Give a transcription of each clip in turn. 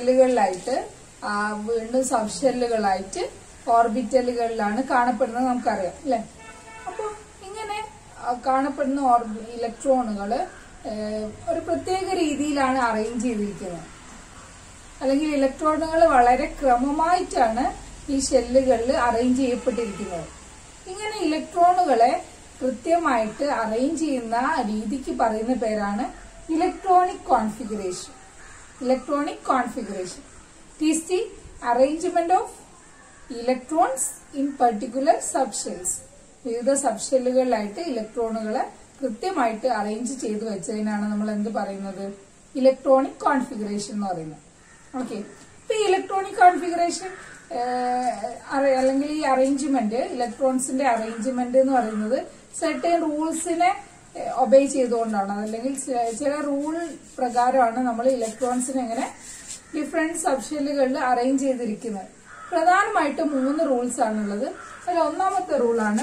ഷെല്ലുകളിലായിട്ട് ആ, വീണ്ടും സബ് ഷെല്ലുകളായിട്ട് ഓർബിറ്റലുകളിലാണ് കാണപ്പെടുന്നത് നമുക്കറിയാം അല്ലെ അപ്പൊ ഇങ്ങനെ ആ, കാണപ്പെടുന്ന ഓർബി ഇലക്ട്രോണുകൾ ഒരു പ്രത്യേക രീതിയിലാണ് അറേഞ്ച് ചെയ്തിരിക്കുന്നത് അല്ലെങ്കിൽ ഇലക്ട്രോണുകൾ വളരെ ക്രമമായിട്ടാണ് ഈ ഷെല്ലുകളിൽ അറേഞ്ച് ചെയ്യപ്പെട്ടിരിക്കുന്നത് ഇങ്ങനെ ഇലക്ട്രോണുകളെ കൃത്യമായിട്ട് അറേഞ്ച് ചെയ്യുന്ന രീതിക്ക് പറയുന്ന പേരാണ് electronic configuration electronic configuration is the arrangement of electrons in particular subshells വിവിധ സബ്ഷെല്ലുകളിലായിട്ട് ഇലക്ട്രോണുകളെ കൃത്യമായിട്ട് അറേഞ്ച് ചെയ്തു വെച്ചതിനാണ് നമ്മൾ എന്ത് പറയുന്നത് ഇലക്ട്രോണിക് കോൺഫിഗറേഷൻ എന്ന് പറയുന്നത് ഓക്കെ ഇപ്പൊ ഈ ഇലക്ട്രോണിക് കോൺഫിഗറേഷൻ അല്ലെങ്കിൽ ഈ അറേഞ്ച്മെന്റ് ഇലക്ട്രോൺസിന്റെ അറേഞ്ച്മെന്റ് എന്ന് പറയുന്നത് സെർട്ടൈൻ റൂൾസിനെ ഒബേ ചെയ്തുകൊണ്ടാണ് അല്ലെങ്കിൽ ചെ- ചില റൂൾ പ്രകാരമാണ് നമ്മൾ ഇലക്ട്രോൺസിനെ ഇങ്ങനെ ഡിഫറെന്റ് സബ്ഷെല്ലുകളിൽ അറേഞ്ച് ചെയ്തിരിക്കുന്നത് പ്രധാനമായിട്ട് മൂന്ന് റൂൾസ് ആണുള്ളത് അതിൽ ഒന്നാമത്തെ റൂളാണ്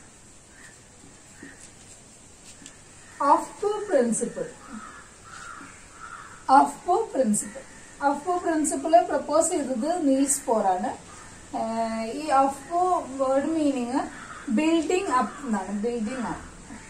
Aufbau principle Aufbau principle Aufbau principle propose ചെയ്തത് നീൽസ് പോർ ആണ് ഏഹ് ഈ Aufbau word meaning building up എന്നാണ് ബിൽഡിംഗ് അപ്പ്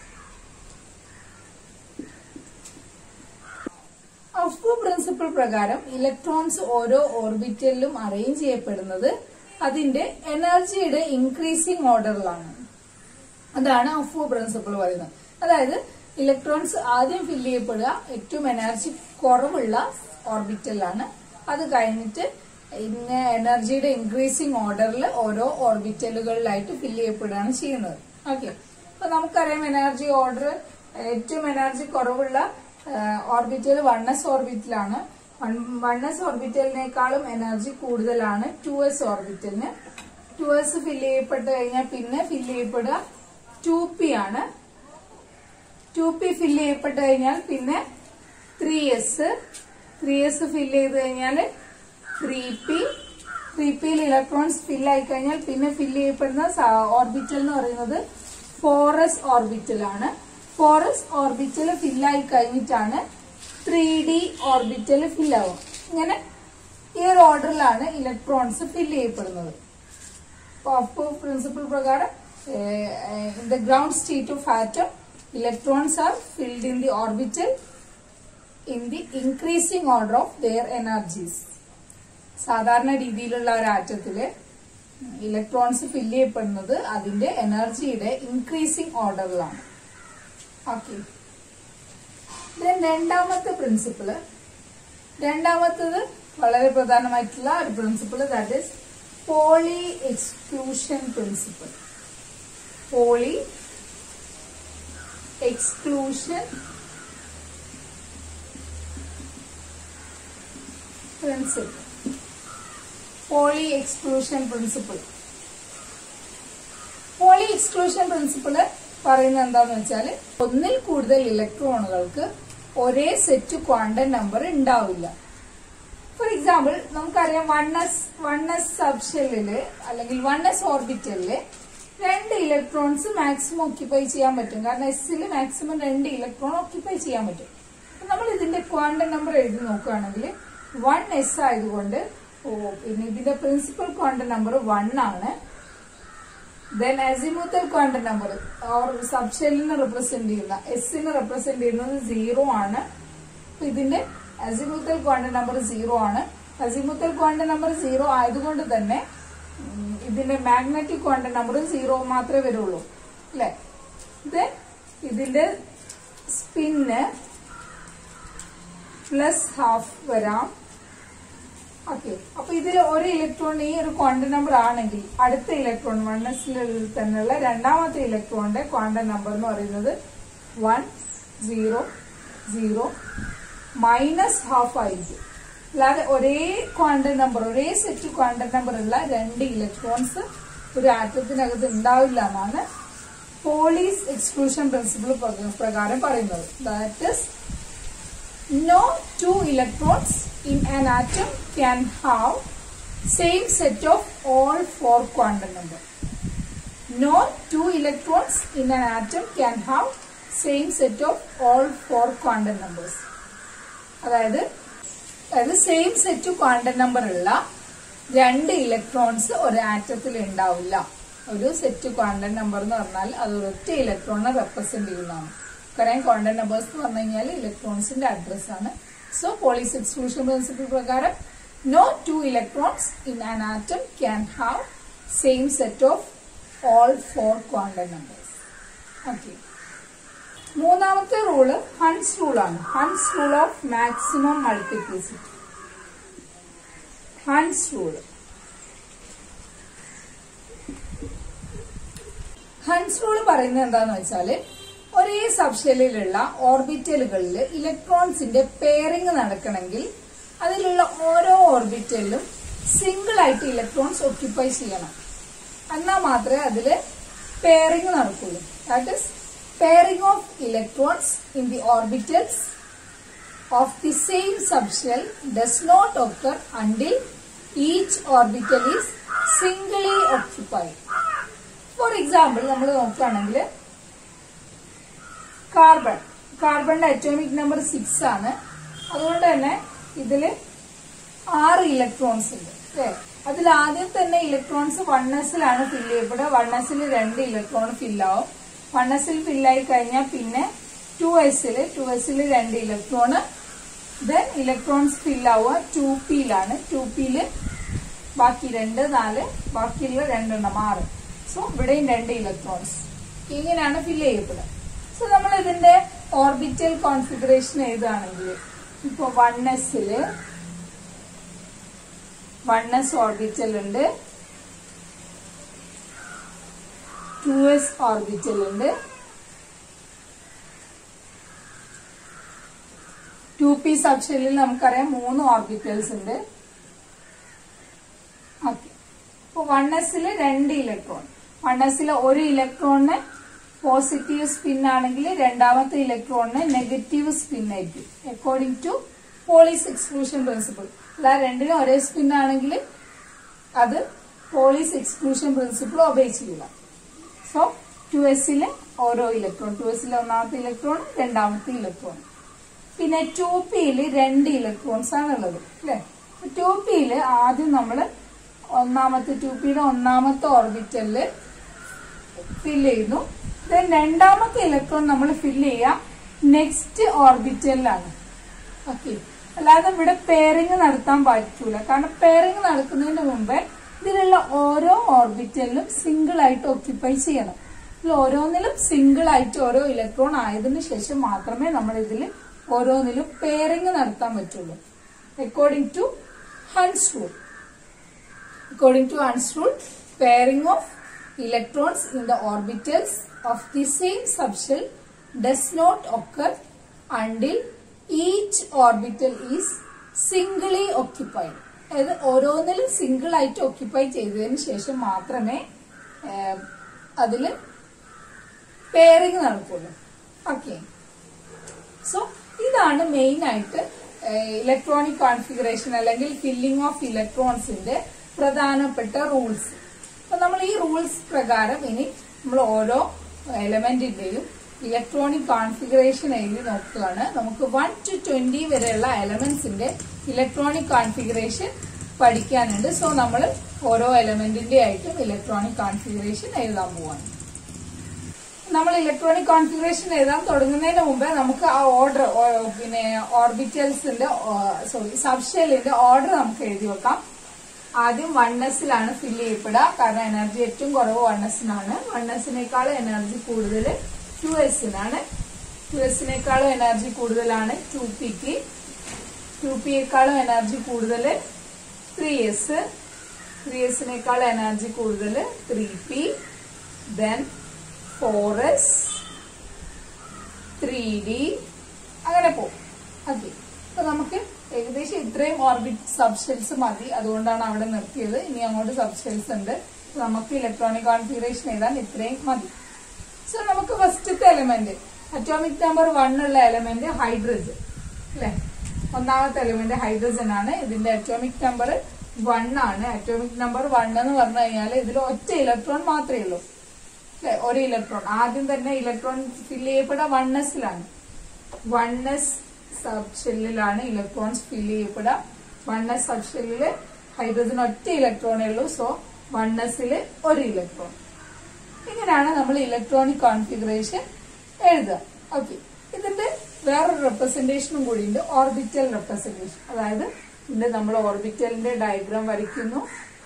അഫ്കോ പ്രിൻസിപ്പിൾ പ്രകാരം ഇലക്ട്രോൺസ് ഓരോ ഓർബിറ്റലിലും അറേഞ്ച് ചെയ്യപ്പെടുന്നത് അതിന്റെ എനർജിയുടെ ഇൻക്രീസിംഗ് ഓർഡറിലാണ് അതാണ് അഫ്കോ പ്രിൻസിപ്പിൾ പറയുന്നത് അതായത് ഇലക്ട്രോൺസ് ആദ്യം ഫില്ല് ചെയ്യപ്പെടുക ഏറ്റവും എനർജി കുറവുള്ള ഓർബിറ്റലിലാണ് അത് കഴിഞ്ഞിട്ട് ഇന്ന് എനർജിയുടെ ഇൻക്രീസിംഗ് ഓർഡറിൽ ഓരോ ഓർബിറ്റലുകളിലായിട്ട് ഫില്ല് ചെയ്യപ്പെടുകയാണ് ചെയ്യുന്നത് ഓക്കെ അപ്പൊ നമുക്കറിയാം എനർജി ഓർഡർ ഏറ്റവും എനർജി കുറവുള്ള ഓർബിറ്റൽ വൺ എസ് ഓർബിറ്റലാണ് വൺ എസ് ഓർബിറ്റലിനേക്കാളും എനർജി കൂടുതലാണ് ടു എസ് ഓർബിറ്റലിന് ടു എസ് ഫില്ല് ചെയ്യപ്പെട്ട് കഴിഞ്ഞാൽ പിന്നെ ഫില്ല് ചെയ്യപ്പെടുക ടു പി ആണ് ടു പി ഫില്ല് ചെയ്യപ്പെട്ട് കഴിഞ്ഞാൽ പിന്നെ three S three S fill ചെയ്ത് കഴിഞ്ഞാൽ ത്രീ പി ത്രീ പിയിൽ ഇലക്ട്രോൺസ് ഫില്ല് ആയി കഴിഞ്ഞാൽ പിന്നെ ഫില്ല് ചെയ്യപ്പെടുന്ന ഓർബിറ്റൽ എന്ന് പറയുന്നത് ഫോർ എസ് ഓർബിറ്റൽ ആണ് ഫോർ എസ് ഓർബിറ്റൽ ഫില്ലായി കഴിഞ്ഞിട്ടാണ് ത്രീ ഡി ഓർബിറ്റൽ ഫില്ലാവും ഇങ്ങനെ ഈ ഒരു ഓർഡറിലാണ് ഇലക്ട്രോൺസ് ഫില്ല് ചെയ്യപ്പെടുന്നത് Popov principle പ്രകാരം in the ground state of atom electrons are filled in the orbital in the increasing order of their energies സാധാരണ രീതിയിലുള്ള ഒരു ആറ്റത്തില് ഇലക്ട്രോൺസ് ഫില്ല് ചെയ്യപ്പെടുന്നത് അതിന്റെ എനർജിയുടെ ഇൻക്രീസിംഗ് ഓർഡറിലാണ് ഓക്കെ രണ്ടാമത്തെ പ്രിൻസിപ്പിള് രണ്ടാമത്തത് വളരെ പ്രധാനമായിട്ടുള്ള ഒരു principle that is Pauli exclusion principle Pauli exclusion principle Pauli exclusion principle Pauli exclusion principle പറയുന്നത് എന്താന്ന് വെച്ചാൽ ഒന്നിൽ കൂടുതൽ ഇലക്ട്രോണുകൾക്ക് ഒരേ സെറ്റ് ക്വാണ്ടം നമ്പർ ഉണ്ടാവില്ല ഫോർ എക്സാമ്പിൾ നമുക്കറിയാം വൺ എസ് വൺ എസ് സബ്ഷെല്ലില് അല്ലെങ്കിൽ വൺ എസ് ഓർബിറ്റലില് രണ്ട് ഇലക്ട്രോൺസ് മാക്സിമം ഓക്യുപ്പൈ ചെയ്യാൻ പറ്റും കാരണം എസ്സിൽ മാക്സിമം രണ്ട് ഇലക്ട്രോൺ ഓക്യുപ്പൈ ചെയ്യാൻ പറ്റും അപ്പൊ നമ്മൾ ഇതിന്റെ ക്വാണ്ടം നമ്പർ എഴുതി നോക്കുകയാണെങ്കിൽ വൺ എസ് ആയതുകൊണ്ട് ഓ പിന്നെ ഇതിന്റെ പ്രിൻസിപ്പൽ ക്വാണ്ടം നമ്പർ വൺ ആണ് then azimuthal quantum number or സബ്ഷെല്ലിനെ റെപ്രസെന്റ് ചെയ്യുന്ന എസിനെ റെപ്രസെന്റ് ചെയ്യുന്നത് സീറോ ആണ് അപ്പൊ ഇതിന്റെ അസിമുത്തൽ ക്വാണ്ടം നമ്പർ സീറോ ആണ് അസിമുത്തൽ ക്വാണ്ടം നമ്പർ സീറോ ആയതുകൊണ്ട് തന്നെ ഉം, ഇതിന്റെ മാഗ്നറ്റിക് ക്വാണ്ടം നമ്പറും സീറോ മാത്രമേ വരുള്ളൂ അല്ലെ ദെൻ ഇതിന്റെ സ്പിന്ന് പ്ലസ് ഹാഫ് വരാം ഓക്കെ അപ്പൊ ഇതിൽ ഒരു ഇലക്ട്രോൺ ഈ ഒരു ക്വാണ്ടം നമ്പർ ആണെങ്കിൽ അടുത്ത ഇലക്ട്രോൺ വൺ എസിൽ തന്നെയുള്ള രണ്ടാമത്തെ ഇലക്ട്രോണിന്റെ ക്വാണ്ടം നമ്പർ എന്ന് പറയുന്നത് one zero zero minus half ആയിരിക്കും അല്ലാതെ ഒരേ ക്വാണ്ടം നമ്പർ ഒരേ സെറ്റ് ക്വാണ്ടം നമ്പർ ഉള്ള രണ്ട് ഇലക്ട്രോൺസ് ഒരു ആറ്റത്തിനകത്ത് ഉണ്ടാവില്ല എന്നാണ് പോളീസ് എക്സ്ക്ലൂഷൻ പ്രിൻസിപ്പിൾ പ്രകാരം പറയുന്നത് that is no two electrons in an atom can have same set of all four quantum number. No two electrons in an atom can have same set of all four quantum numbers. അതായത് അതായത് same set quantum number ഉള്ള രണ്ട് electrons ഒരു ആറ്റത്തിൽ ഉണ്ടാവില്ല ഒരു set quantum number എന്ന് പറഞ്ഞാൽ അത് ഒരൊറ്റ ഇലക്ട്രോണിനെ റെപ്രസെന്റ് ചെയ്യുന്നതാണ് കാരണം ക്വാണ്ടം നമ്പേഴ്സ് എന്ന് പറഞ്ഞു കഴിഞ്ഞാൽ ഇലക്ട്രോൺസിന്റെ അഡ്രസ് ആണ് സോ പോളിസ് എക്സ്ക്ലൂഷൻ പ്രിൻസിപ്പിൾ പ്രകാരം no two electrons in an atom can have same set of all four quantum numbers okay മൂന്നാമത്തെ റൂള് ഹൺസ് റൂളാണ് Hund's rule of maximum multiplicity Hund's rule Hund's rule പറയുന്നത് എന്താന്ന് വെച്ചാല് ഒരേ സബ്ഷെല്ലിലുള്ള ഓർബിറ്റലുകളിൽ ഇലക്ട്രോൺസിന്റെ pairing നടക്കണമെങ്കിൽ അതിലുള്ള ഓരോ ഓർബിറ്റലിലും സിംഗിൾ ആയിട്ട് ഇലക്ട്രോൺസ് ഒക്യുപ്പൈ ചെയ്യണം എന്നാൽ മാത്രമേ അതില് പെയറിംഗ് നടക്കുള്ളൂ that is pairing of electrons in the orbitals of the same subshell does not occur until each orbital is singly occupied. For example നമ്മൾ നോക്കുകയാണെങ്കിൽ കാർബൺ കാർബണിന്റെ അറ്റോമിക് നമ്പർ സിക്സ് ആണ് അതുകൊണ്ട് തന്നെ ഇതില് ആറ് ഇലക്ട്രോൺസ് ഉണ്ട് അല്ലേ അതിൽ ആദ്യം തന്നെ ഇലക്ട്രോൺസ് വൺ എസിലാണ് ഫില്ല് ചെയ്യപ്പെടുക വൺ എസിൽ രണ്ട് ഇലക്ട്രോൺ ഫില്ലാവും വൺ എസിൽ ഫില്ലായി കഴിഞ്ഞാൽ പിന്നെ ടു എസിൽ ടു എസിൽ രണ്ട് ഇലക്ട്രോണ് ദെൻ ഇലക്ട്രോൺസ് ഫില്ലാവുക ടു പിയിലാണ് ടു പിയില് ബാക്കി രണ്ട് നാല് ബാക്കിയുള്ള രണ്ടെണ്ണം ആറ് സോ ഇവിടെയും രണ്ട് ഇലക്ട്രോൺസ് ഇങ്ങനെയാണ് ഫില്ല് ചെയ്യപ്പെടുക സോ നമ്മൾ ഇതിന്റെ ഓർബിറ്റൽ കോൺഫിഗറേഷൻ എഴുതുകയാണെങ്കിൽ ഇപ്പൊ വൺ എസില് വൺ എസ് ഓർബിറ്റൽ ഉണ്ട് ടു എസ് ഓർബിറ്റൽ ഉണ്ട് ടു പി സബ്ഷെല്ലിൽ നമുക്കറിയാം മൂന്ന് ഓർബിറ്റൽസ് ഉണ്ട് ഓക്കെ അപ്പൊ വൺ എസില് രണ്ട് ഇലക്ട്രോൺ വൺ എസിലെ ഒരു ഇലക്ട്രോണിന് പോസിറ്റീവ് സ്പിൻ ആണെങ്കിൽ രണ്ടാമത്തെ ഇലക്ട്രോണിന് നെഗറ്റീവ് സ്പിൻ ആയിരിക്കും according to Pauli's exclusion principle അല്ല രണ്ടിനും ഒരേ സ്പിൻ ആണെങ്കിൽ അത് പോളീസ് എക്സ്ക്ലൂഷൻ പ്രിൻസിപ്പിൾ ഒബേ ചെയ്യില്ല സോ ടു എസിലെ ഓരോ ഇലക്ട്രോൺ ടു എസിലെ ഒന്നാമത്തെ ഇലക്ട്രോൺ രണ്ടാമത്തെ ഇലക്ട്രോൺ പിന്നെ ടു പിയില് രണ്ട് ഇലക്ട്രോൺസ് ആണ് ഉള്ളത് അല്ലെ ടു പിയില് ആദ്യം നമ്മൾ ഒന്നാമത്തെ ടു പിയുടെ ഒന്നാമത്തെ ഓർബിറ്റലില് ഫില്ല് ചെയ്യുന്നു ദെൻ രണ്ടാമത്തെ ഇലക്ട്രോൺ നമ്മൾ ഫില്ല് ചെയ്യുക നെക്സ്റ്റ് ഓർബിറ്റലിലാണ് ഓക്കെ അല്ലാതെ ഇവിടെ പെയറിങ് നടത്താൻ പറ്റൂല കാരണം പെയറിങ് നടക്കുന്നതിന് മുമ്പേ ഇതിലുള്ള ഓരോ ഓർബിറ്റലിലും സിംഗിൾ ആയിട്ട് ഓക്യുപ്പൈ ചെയ്യണം ഇതിൽ ഓരോന്നിലും സിംഗിൾ ആയിട്ട് ഓരോ ഇലക്ട്രോൺ ആയതിനു ശേഷം മാത്രമേ നമ്മൾ ഇതിൽ ഓരോന്നിലും പെയറിങ് നടത്താൻ പറ്റുള്ളൂ according to Hund's rule according to Hund's rule pairing of electrons in the orbitals of the same subshell does not occur until each orbital is singly occupied അതായത് ഓരോന്നിലും സിംഗിൾ ആയിട്ട് ഓക്യുപ്പൈ ചെയ്തതിന് ശേഷം മാത്രമേ അതില് പെയറിംഗ് നടക്കുള്ളൂ ഓക്കെ സോ ഇതാണ് main ആയിട്ട് ഇലക്ട്രോണിക് കോൺഫിഗറേഷൻ അല്ലെങ്കിൽ ഫില്ലിംഗ് ഓഫ് ഇലക്ട്രോൺസിന്റെ പ്രധാനപ്പെട്ട റൂൾസ് അപ്പൊ നമ്മൾ ഈ റൂൾസ് പ്രകാരം ഇനി നമ്മൾ ഓരോ എലമെന്റിന്റെയും ഇലക്ട്രോണിക് കോൺഫിഗറേഷൻ എഴുതി നോക്കുകയാണ് നമുക്ക് വൺ ടു ട്വന്റി വരെയുള്ള എലമെന്റ്സിന്റെ ഇലക്ട്രോണിക് കോൺഫിഗറേഷൻ പഠിക്കാനുണ്ട് സോ നമ്മൾ ഓരോ എലമെന്റിന്റെ ആയിട്ടും ഇലക്ട്രോണിക് കോൺഫിഗറേഷൻ എഴുതാൻ പോവാണ് നമ്മൾ ഇലക്ട്രോണിക് കോൺഫിഗറേഷൻ എഴുതാൻ തുടങ്ങുന്നതിന് മുമ്പേ നമുക്ക് ആ ഓർഡർ പിന്നെ ഓർബിറ്റൽസിന്റെ സോറി സബ്ഷെല്ലിന്റെ ഓർഡർ നമുക്ക് എഴുതി വെക്കാം ആദ്യം വൺ എസിലാണ് ഫില്ല് ചെയ്യപ്പെടുക കാരണം എനർജി ഏറ്റവും കുറവ് വൺ എസിനാണ് വൺ എസിനേക്കാൾ എനർജി കൂടുതൽ ടു എസിനാണ് ടു എസിനേക്കാളും എനർജി കൂടുതലാണ് ടു പിക്ക് ടു പിയേക്കാളും എനർജി കൂടുതൽ ത്രീ എസ് ത്രീ എസിനേക്കാൾ എനർജി കൂടുതൽ three P then four S three D അങ്ങനെ പോകും ഓക്കെ അപ്പൊ നമുക്ക് ഏകദേശം ഇത്രയും ഓർബിറ്റ് സബ്ഷെൽസ് മതി അതുകൊണ്ടാണ് അവിടെ നിർത്തിയത് ഇനി അങ്ങോട്ട് സബ്ഷെൽസ് ഉണ്ട് നമുക്ക് ഇലക്ട്രോണിക് കോൺഫിഗറേഷൻ എഴുതാൻ ഇത്രയും മതി സോ നമുക്ക് ഫസ്റ്റത്തെ എലമെന്റ് അറ്റോമിക് നമ്പർ വൺ ഉള്ള എലമെന്റ് ഹൈഡ്രജൻ അല്ലെ ഒന്നാമത്തെ എലമെന്റ് ഹൈഡ്രജൻ ആണ് ഇതിന്റെ അറ്റോമിക് നമ്പർ വൺ ആണ് അറ്റോമിക് നമ്പർ വൺ എന്ന് പറഞ്ഞു കഴിഞ്ഞാൽ ഇതിൽ ഒറ്റ ഇലക്ട്രോൺ മാത്രമേ ഉള്ളൂ അല്ലെ ഒരു ഇലക്ട്രോൺ ആദ്യം തന്നെ ഇലക്ട്രോൺ ഫില്ല് ചെയ്യപ്പെട്ട വൺ എസിലാണ് വൺ എസ് സബ് ഷെല്ലിലാണ് ഇലക്ട്രോൺസ് ഫില്ല് ചെയ്യപ്പെടുക വൺ എസ് സബ് ഷെല്ലില് ഹൈഡ്രജൻ ഒറ്റ ഇലക്ട്രോണേ ഉള്ളൂ സോ വൺ എസിൽ ഒരു ഇലക്ട്രോൺ ഇങ്ങനെയാണ് നമ്മൾ ഇലക്ട്രോണിക് കോൺഫിഗറേഷൻ എഴുതുക ഓക്കെ ഇതിന്റെ വേറൊരു റെപ്രസെന്റേഷനും കൂടി ഉണ്ട് ഓർബിറ്റൽ റെപ്രസെന്റേഷൻ അതായത് ഇത് നമ്മൾ ഓർബിറ്റലിന്റെ ഡയഗ്രാം വരയ്ക്കുന്നു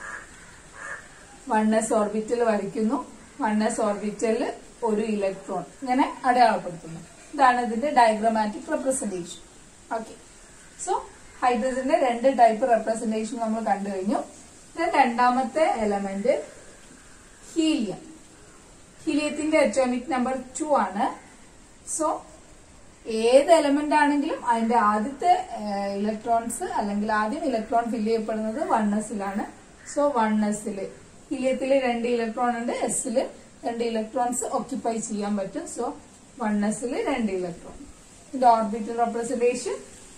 വൺ എസ് ഓർബിറ്റൽ വരയ്ക്കുന്നു വൺ എസ് ഓർബിറ്റലിൽ ഒരു ഇലക്ട്രോൺ ഇങ്ങനെ അടയാളപ്പെടുത്തുന്നു ഇതാണ് ഇതിന്റെ ഡയഗ്രമാറ്റിക് റെപ്രസെന്റേഷൻ ഓക്കെ സോ ഹൈഡ്രജന്റെ രണ്ട് ടൈപ്പ് റെപ്രസെന്റേഷൻ നമ്മൾ കണ്ടു കഴിഞ്ഞു Then രണ്ടാമത്തെ എലമെന്റ് ഹീലിയം ഹീലിയത്തിന്റെ അറ്റോമിക് നമ്പർ ടു ആണ് സോ ഏത് എലമെന്റ് ആണെങ്കിലും അതിന്റെ ആദ്യത്തെ ഇലക്ട്രോൺസ് അല്ലെങ്കിൽ ആദ്യം ഇലക്ട്രോൺ ഫില്ല് ചെയ്യപ്പെടുന്നത് വൺ എസിലാണ് സോ വൺ എസില് ഹീലിയത്തില് രണ്ട് ഇലക്ട്രോൺ ഉണ്ട് എസില് രണ്ട് ഇലക്ട്രോൺസ് ഓക്യുപ്പൈ ചെയ്യാൻ പറ്റും സോ വൺ എസില് രണ്ട് ഇലക്ട്രോൺ ഇതിന്റെ ഓർബിറ്റൽ റെപ്രസെന്റേഷൻ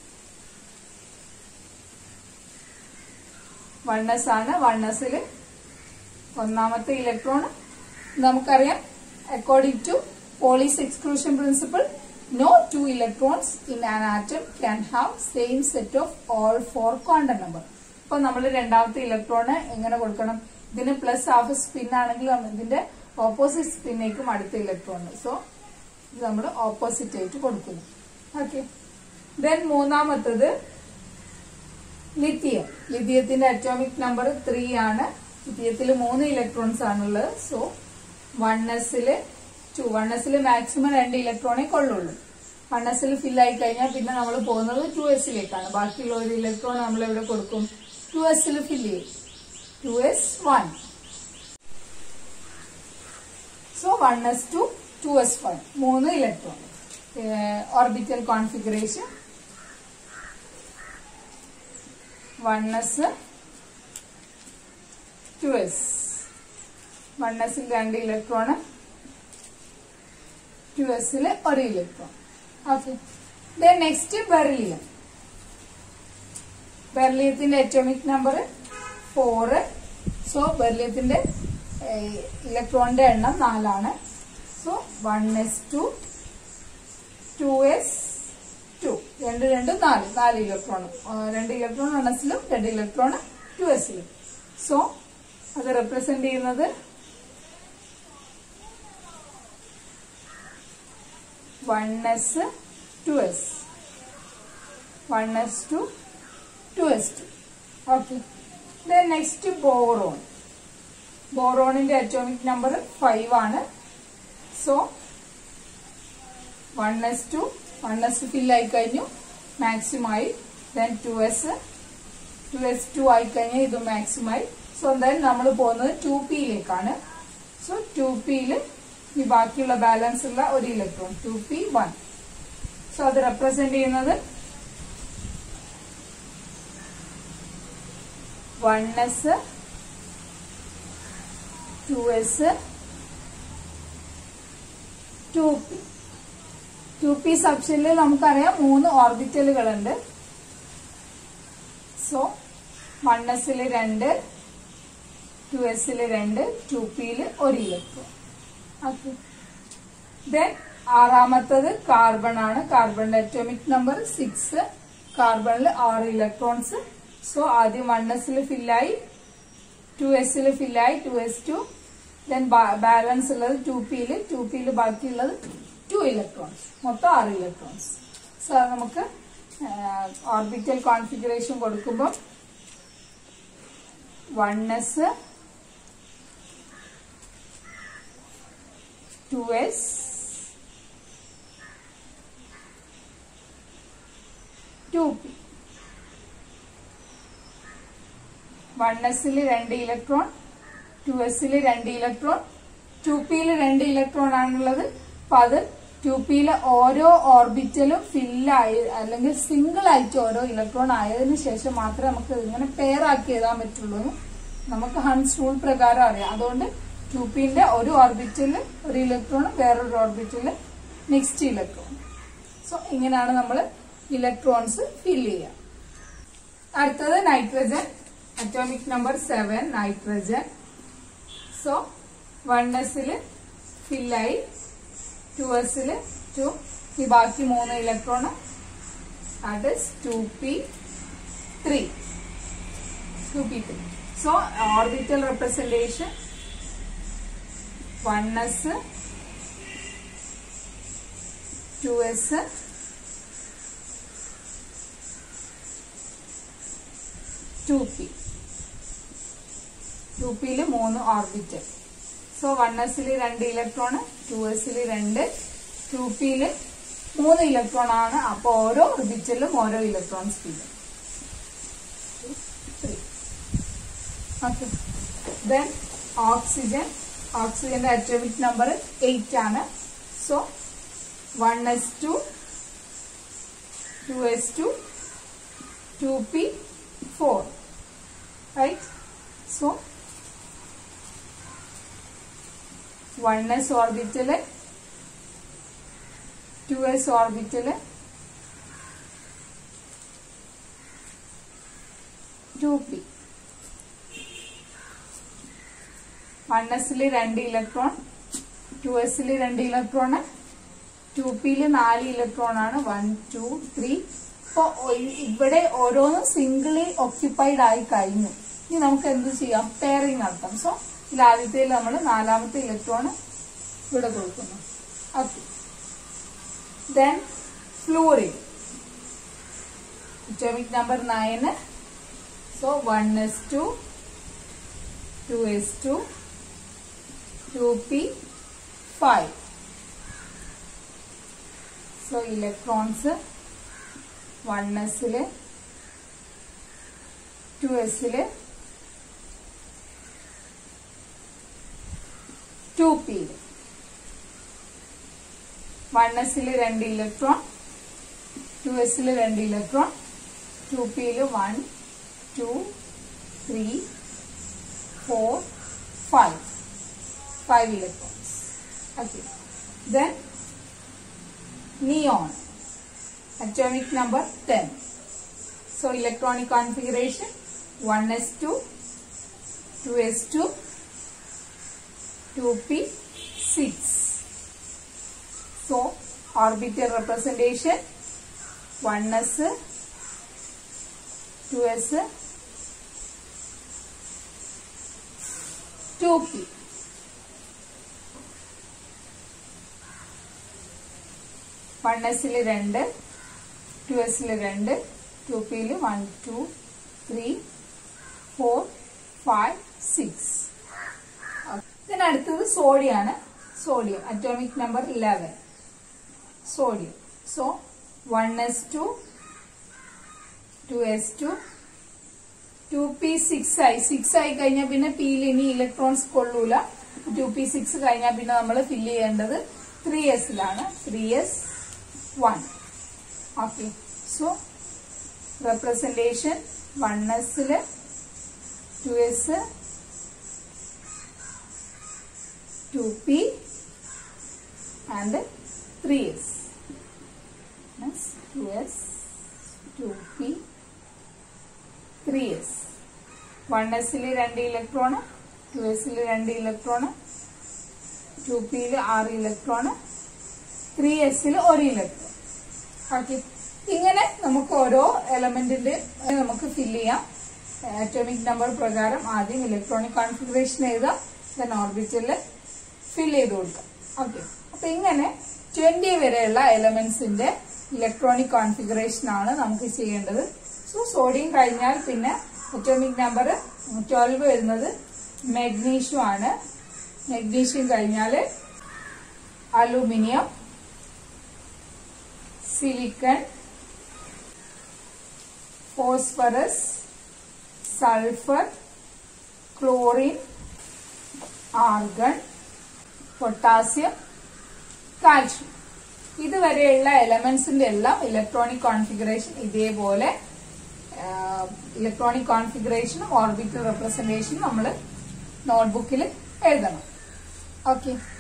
വൺ എസ് ആണ് വൺ എസില് ഒന്നാമത്തെ ഇലക്ട്രോൺ നമുക്കറിയാം according to Pauli's exclusion principle no two electrons in an atom can have same set of all four quantum number അപ്പൊ നമ്മൾ രണ്ടാമത്തെ ഇലക്ട്രോണ് എങ്ങനെ കൊടുക്കണം ഇതിന് പ്ലസ് ഹാഫ് സ്പിൻ ആണെങ്കിൽ ഇതിന്റെ ഓപ്പോസിറ്റ് സ്പിന്നേക്കും അടുത്ത ഇലക്ട്രോൺ സോ ഇത് നമ്മൾ ഓപ്പോസിറ്റ് ആയിട്ട് കൊടുക്കുന്നു ഓക്കെ ദെൻ മൂന്നാമത്തത് ലിത്തിയം ലിത്തിയത്തിന്റെ അറ്റോമിക് നമ്പർ ത്രീ ആണ് ലിത്തിയത്തിൽ മൂന്ന് ഇലക്ട്രോൺസ് ആണുള്ളത് സോ വൺ എസില് ടു വൺ എസിൽ മാക്സിമം രണ്ട് ഇലക്ട്രോണേ കൊള്ളുള്ളൂ വൺ എസിൽ ഫിൽ ആയി കഴിഞ്ഞാൽ പിന്നെ നമ്മൾ പോകുന്നത് ടു എസിലേക്കാണ് ബാക്കിയുള്ള ഒരു ഇലക്ട്രോൺ നമ്മൾ എവിടെ കൊടുക്കും ടു എസിൽ ഫിൽ ചെയ്യും two S one so one S two two S one മൂന്ന് electron orbital configuration one S two S one എസിൽ രണ്ട് ഇലക്ട്രോണ് ടു എസിൽ ഒരു electron okay then next beryllium ബെർലിയത്തിന്റെ അറ്റോമിക് നമ്പർ ഫോറ് സോ ബെർലിയത്തിന്റെ ഇലക്ട്രോണിന്റെ എണ്ണം നാലാണ് so one S two two S two രണ്ട് രണ്ട് നാല് നാല് ഇലക്ട്രോൺ രണ്ട് ഇലക്ട്രോൺ വൺ എസിലും രണ്ട് ഇലക്ട്രോൺ ടു എസിലും സോ അത് റെപ്രസെന്റ് ചെയ്യുന്നത് one S two S one S two two S two okay then next boron ബോറോണിന്റെ അറ്റോമിക് നമ്പർ ഫൈവ് ആണ് so one S two one S fill ആയി കഴിഞ്ഞു മാക്സിമം ആയി then two S two S two ആയി കഴിഞ്ഞാൽ ഇത് maximum ആയി so എന്തായാലും നമ്മൾ പോകുന്നത് ടു പിയിലേക്കാണ് സോ ടു പിയിൽ ഈ ബാക്കിയുള്ള ബാലൻസ് ഉള്ള ഒരു electron two P one so അത് റെപ്രസെന്റ് ചെയ്യുന്നത് one S two S two P two P സബ്ഷനിൽ നമുക്കറിയാം മൂന്ന് ഓർബിറ്റലുകളുണ്ട് സോ വൺ എസിൽ രണ്ട് ടു എസിൽ രണ്ട് ടു പിയിൽ ഒരു ഇലക്ട്രോൺ ഓക്കെ ദെൻ ആറാമത്തത് കാർബൺ ആണ് കാർബണിന്റെ അറ്റോമിക് നമ്പർ സിക്സ് കാർബണിൽ ആറ് ഇലക്ട്രോൺസ് സോ ആദ്യം വൺ എസിൽ ഫില്ലായി ടു എസിൽ ഫില്ലായി two S two then balance ഉള്ളത് ടു പിയിൽ ടു പിയിൽ ബാക്കിയുള്ളത് ടു ഇലക്ട്രോൺസ് മൊത്തം ആറ് ഇലക്ട്രോൺസ് സോ അത് നമുക്ക് ഓർബിറ്റൽ കോൺഫിഗറേഷൻ കൊടുക്കുമ്പോൾ one S two S two P one എസിൽ രണ്ട് ഇലക്ട്രോൺ ടു എസിൽ രണ്ട് ഇലക്ട്രോൺ ടു പിയിൽ രണ്ട് ഇലക്ട്രോൺ ആണുള്ളത് അപ്പൊ അത് ടു പിയിലെ ഓരോ ഓർബിറ്റലും ഫില്ലായി അല്ലെങ്കിൽ സിംഗിൾ ആയിട്ട് ഓരോ ഇലക്ട്രോൺ ആയതിനു ശേഷം മാത്രമേ നമുക്ക് ഇങ്ങനെ പെയർ ആക്കി എഴുതാൻ പറ്റുള്ളൂ എന്ന് നമുക്ക് ഹൺസ് റൂൾ പ്രകാരം അറിയാം അതുകൊണ്ട് ടു പിന്റെ ഒരു ഓർബിറ്റലിൽ ഒരു ഇലക്ട്രോണും വേറൊരു ഓർബിറ്റലിൽ നെക്സ്റ്റ് ഇലക്ട്രോൺ സോ ഇങ്ങനെയാണ് നമ്മൾ ഇലക്ട്രോൺസ് ഫിൽ ചെയ്യുക അടുത്തത് nitrogen atomic number seven nitrogen so one എസിൽ ഫില്ലായി ടു എസിൽ ടു ഈ ബാക്കി മൂന്ന് electron that is 2p3 2p3 so orbital representation 1s 2s 2p 2pയിൽ മൂന്ന് ഓർബിറ്റൽ സോ വൺ എസിൽ രണ്ട് ഇലക്ട്രോൺ ടു എസിൽ രണ്ട് ടു പിയിൽ മൂന്ന് ഇലക്ട്രോൺ ആണ് അപ്പൊ ഓരോ ഓർബിറ്റലിലും ഓരോ ഇലക്ട്രോൺസ് വീതം ഓക്കെ ദെൻ ഓക്സിജൻ ഓക്സിജന്റെ അറ്റോമിക് നമ്പർ എയ്റ്റ് ആണ് so one S two two S two two P four right so one S orbital two S orbital two P one എസില് രണ്ട് ഇലക്ട്രോൺ ടു എസില് രണ്ട് ഇലക്ട്രോൺ ടു പിയില് നാല് electron ആണ് one two three ഇപ്പൊ ഇവിടെ ഓരോന്നും സിംഗിളി occupied ആയി കഴിഞ്ഞു ഇനി നമുക്ക് എന്ത് ചെയ്യാം പെയറിങ് നടത്താം സോ ഇതിൽ ആദ്യത്തെ നമ്മൾ നാലാമത്തെ ഇലക്ട്രോൺ ഇവിടെ കൊടുക്കുന്നു okay then fluorine atomic number 9 so 1 is 2 2 is 2 2p 5 so electrons 1s ല് 2s ല് 2p ല് 1s ല് രണ്ട് ഇലക്ട്രോൺ 2s ല് രണ്ട് ഇലക്ട്രോൺ 2p ല് 1 2 3 4 5 5 electrons okay then neon atomic number 10 so electronic configuration 1s2 2s2 2p6 so orbital representation 1s 2s 2p one എസിൽ രണ്ട് ടു എസിൽ രണ്ട് ടു പിയിൽ one two three four five six ഇതിനടുത്തത് സോഡിയാണ് sodium atomic number eleven sodium so one S two two S two two P six ആയി six ആയി കഴിഞ്ഞാൽ പിന്നെ പിയിൽ ഇനി ഇലക്ട്രോൺസ് കൊള്ളൂല ടു പി സിക്സ് കഴിഞ്ഞാൽ പിന്നെ നമ്മൾ ഫില്ല് ചെയ്യേണ്ടത് ത്രീ എസിലാണ് three S one okay so representation one എസില് two S two P and three S two S two P three S one എസില് രണ്ട് ഇലക്ട്രോണ് ടു എസില് രണ്ട് ഇലക്ട്രോണ് ടു പിയില് ആറ് ഇലക്ട്രോണ് ത്രീ എസിൽ ഒരു ഇലക്ട്രോൺ ഓക്കെ ഇങ്ങനെ നമുക്ക് ഓരോ എലമെന്റിന്റെ നമുക്ക് ഫില്ല് ചെയ്യാം അറ്റോമിക് നമ്പർ പ്രകാരം ആദ്യം ഇലക്ട്രോണിക് കോൺഫിഗറേഷൻ എഴുതാം ദെൻ ഓർബിറ്റലിൽ ഫില്ല് ചെയ്ത് കൊടുക്കാം ഓക്കെ അപ്പൊ ഇങ്ങനെ ട്വന്റി വരെയുള്ള എലമെന്റ്സിന്റെ ഇലക്ട്രോണിക് കോൺഫിഗറേഷൻ ആണ് നമുക്ക് ചെയ്യേണ്ടത് സോ സോഡിയം കഴിഞ്ഞാൽ പിന്നെ അറ്റോമിക് നമ്പർ ട്വൽവ് വരുന്നത് മെഗ്നീഷ്യം ആണ് മെഗ്നീഷ്യം കഴിഞ്ഞാൽ aluminium silicon phosphorus sulphur chlorine argon potassium calcium ഇതുവരെയുള്ള എലമെന്റ്സിന്റെ എല്ലാം ഇലക്ട്രോണിക് കോൺഫിഗറേഷൻ ഇതേപോലെ ഇലക്ട്രോണിക് കോൺഫിഗറേഷനും ഓർബിറ്റൽ റെപ്രസെന്റേഷനും നമ്മൾ നോട്ട്ബുക്കിൽ എഴുതണം ഓക്കെ